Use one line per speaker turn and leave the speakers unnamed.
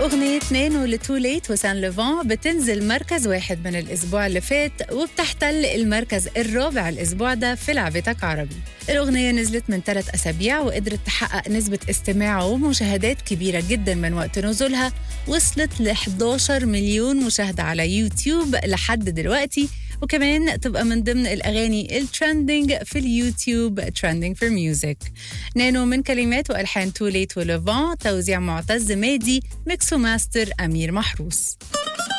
أغنية نانو لتو ليت وسان ليفان بتنزل مركز واحد من الأسبوع اللي فات وبتحتل المركز الرابع الأسبوع ده في لعبتك عربي الأغنية نزلت من ثلاث أسابيع وقدرت تحقق نسبة استماع ومشاهدات كبيرة جدا من وقت نزولها وصلت ل 11 مليون مشاهدة على يوتيوب لحد دلوقتي وكمان تبقى من ضمن الأغاني الترندنج في اليوتيوب ترندنج فور ميوزك نانو من كلمات وألحان تو ليت وليفان توزيع معتز مادي ميكس وماستر أمير محروس